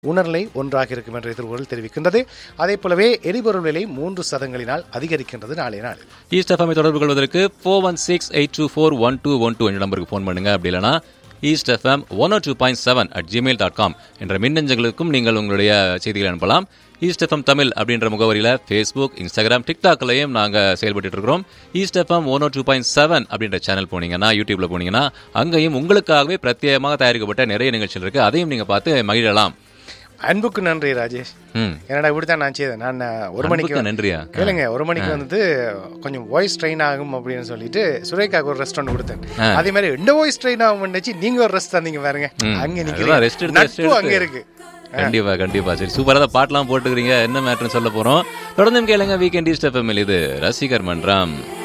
உணர்நிலை ஒன்றாக இருக்கும் என்ற எதிர்வுகள் தெரிவிக்கின்றது அதே போலவே எரிபொருள் விலை மூன்று சதங்களினால் அதிகரிக்கின்றது நாளைய நாள் ஈஸ்ட் எஃப்எம்ஐ தொடர்பு கொள்வதற்கு four one six eight two four one two one two என்ற நம்பருக்கு ஃபோன் பண்ணுங்க அப்படி இல்லைனா east FM one two point seven at Gmail dot com என்ற மின்னஞ்சங்களுக்கும் நீங்கள் உங்களுடைய செய்திகளை அனுப்பலாம் ஈஸ்ட் எஃப்எம் தமிழ் அப்படின்ற முகவரியில் ஃபேஸ்புக் இன்ஸ்டாகிராம் டிக்டாக்லையும் நாங்கள் செயல்பட்டு இருக்கிறோம் east FM one two point seven அப்படின்ற சேனல் போனீங்கன்னா யூடியூப்ல போனீங்கன்னா அங்கேயும் உங்களுக்காகவே பிரத்யேகமாக தயாரிக்கப்பட்ட நிறைய நிகழ்ச்சிகள் இருக்கு அதையும் நீங்க பார்த்து மகிழலாம் அன்புக்கு நன்றி ராஜேஷ் ம் என்னடா இப்படித்தான் நான் செய்தேன் நான் ஒரு மணிக்கு அன்புக்கு நன்றியா கேளுங்க ஒரு மணிக்கு வந்துட்டு கொஞ்சம் வாய்ஸ் ட்ரெயின் ஆகும் அப்படின்னு சொல்லிட்டு சுரேகாக்கு ஒரு ரெஸ்டாரண்ட் கொடுத்தேன் அதே மாதிரி ரெண்டு வாய்ஸ் ட்ரெயின் ஆகும் நினைச்சு நீங்க ஒரு ரெஸ்ட் தந்தீங்க பாருங்க அங்க அதுதான் நிக்கிறீங்க ரெஸ்ட் எடுத்து ரெஸ்ட் நட்பு அங்க இருக்கு கண்டிப்பா கண்டிப்பா சரி சூப்பரா தான் பாட்டெல்லாம் போட்டுக்கிறீங்க என்ன மேட்டர்னு சொல்ல போறோம் தொடர்ந்து கேளுங்க வீக்கெண்ட் ஈஸ்ட் எஃப்எம் இது ரசிகர் மன்றம்